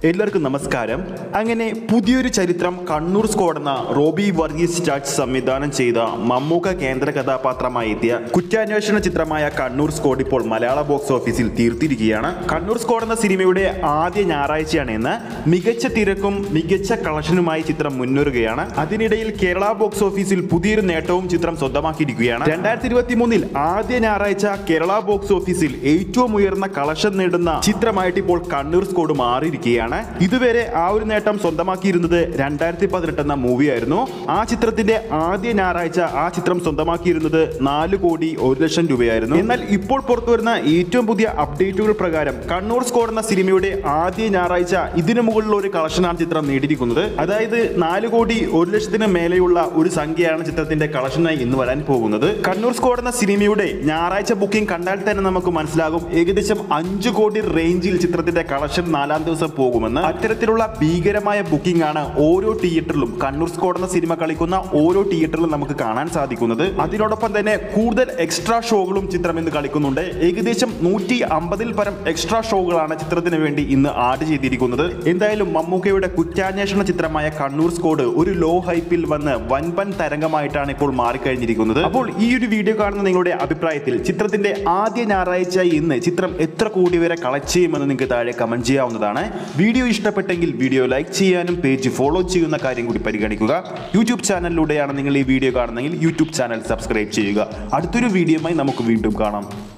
എല്ലാവർക്കും നമസ്കാരം അങ്ങനെ പുതിയൊരു ചരിത്രം കണ്ണൂർ സ്ക്വാഡ് എന്ന റോബി വർഗീസ് ചാച്ച് സംവിധാനം ചെയ്ത മമ്മൂക്ക കേന്ദ്ര കഥാപാത്രമായി എത്തിയ കുറ്റാന്വേഷണ ചിത്രമായ കണ്ണൂർ സ്ക്വാഡ് ഇപ്പോൾ മലയാള ബോക്സ് ഓഫീസിൽ തീർത്തിരിക്കുകയാണ് കണ്ണൂർ സ്ക്വാഡ് എന്ന സിനിമയുടെ ആദ്യ ഞായറാഴ്ചയാണ് ഇന്ന് മികച്ച തിരക്കും മികച്ച കളക്ഷനുമായി ചിത്രം മുന്നേറുകയാണ് അതിനിടയിൽ കേരള ബോക്സ് ഓഫീസിൽ പുതിയൊരു നേട്ടവും ചിത്രം സ്വന്തമാക്കിയിരിക്കുകയാണ് രണ്ടായിരത്തി ഇരുപത്തി മൂന്നിൽ ആദ്യ ഞായറാഴ്ച കേരള ബോക്സ് ഓഫീസിൽ ഏറ്റവും ഉയർന്ന കളക്ഷൻ നേടുന്ന ചിത്രമായിട്ട് ഇപ്പോൾ കണ്ണൂർ സ്ക്വാഡ് മാറിയിരിക്കുകയാണ് ഇതുവരെ ആ ഒരു നേട്ടം സ്വന്തമാക്കിയിരുന്നത് രണ്ടായിരത്തി പതിനെട്ട് എന്ന മൂവിയായിരുന്നു ആ ചിത്രത്തിന്റെ ആദ്യ ഞായറാഴ്ച ആ ചിത്രം സ്വന്തമാക്കിയിരുന്നത് നാല് കോടി ഒരു ലക്ഷം രൂപയായിരുന്നു എന്നാൽ ഇപ്പോൾ പുറത്തു വരുന്ന ഏറ്റവും പുതിയ അപ്ഡേറ്റുകൾ പ്രകാരം കണ്ണൂർ സ്ക്വാഡ് എന്ന സിനിമയുടെ ആദ്യ ഞായറാഴ്ച ഇതിനു മുകളിലുള്ള ഒരു കളക്ഷനാണ് ചിത്രം നേടിയിരിക്കുന്നത് അതായത് നാല് കോടി ഒരു ലക്ഷത്തിന് മേലെയുള്ള ഒരു സംഖ്യയാണ് ചിത്രത്തിന്റെ കളക്ഷനായി ഇന്ന് വരാൻ പോകുന്നത് കണ്ണൂർ സ്ക്വാഡ് എന്ന സിനിമയുടെ ഞായറാഴ്ച ബുക്കിംഗ് കണ്ടാൽ തന്നെ നമുക്ക് മനസ്സിലാകും ഏകദേശം അഞ്ചു കോടി റേഞ്ചിൽ ചിത്രത്തിന്റെ കളക്ഷൻ നാലാം ദിവസം പോകുമെന്ന് അത്തരത്തിലുള്ള ഭീകരമായ ബുക്കിംഗ് ആണ് ഓരോ തിയേറ്ററിലും കണ്ണൂർ സ്ക്വാഡ് എന്ന സിനിമ കളിക്കുന്ന ഓരോ തിയേറ്ററിലും നമുക്ക് കാണാൻ സാധിക്കുന്നത് അതിനോടൊപ്പം തന്നെ കൂടുതൽ എക്സ്ട്രാ ഷോകളും ചിത്രം ഇന്ന് കളിക്കുന്നുണ്ട് ഏകദേശം നൂറ്റി അമ്പതിൽ പരം എക്സ്ട്രാ ഷോകളാണ് ചിത്രത്തിന് വേണ്ടി ഇന്ന് ആഡ് ചെയ്തിരിക്കുന്നത് എന്തായാലും മമ്മൂക്കയുടെ കുറ്റാന്വേഷണ ചിത്രമായ കണ്ണൂർ സ്ക്വാഡ് ഒരു ലോ ഹൈപ്പിൽ വന്ന് വൻപൻ തരംഗമായിട്ടാണ് ഇപ്പോൾ മാറിക്കഴിഞ്ഞിരിക്കുന്നത് അപ്പോൾ ഈ ഒരു വീഡിയോ കാണുന്ന നിങ്ങളുടെ അഭിപ്രായത്തിൽ ചിത്രത്തിന്റെ ആദ്യ ഞായറാഴ്ച ഇന്ന് ചിത്രം എത്ര കോടി വരെ കളക്ട് ചെയ്യുമെന്ന് നിങ്ങൾക്ക് താഴെ കമന്റ് ചെയ്യാവുന്നതാണ് വീഡിയോ ഇഷ്ടപ്പെട്ടെങ്കിൽ വീഡിയോ ലൈക്ക് ചെയ്യാനും പേജ് ഫോളോ ചെയ്യുന്ന കാര്യം കൂടി പരിഗണിക്കുക യൂട്യൂബ് ചാനലിലൂടെയാണ് നിങ്ങൾ ഈ വീഡിയോ കാണുന്നതെങ്കിൽ യൂട്യൂബ് ചാനൽ സബ്സ്ക്രൈബ് ചെയ്യുക അടുത്തൊരു വീഡിയോയുമായി നമുക്ക് വീണ്ടും കാണാം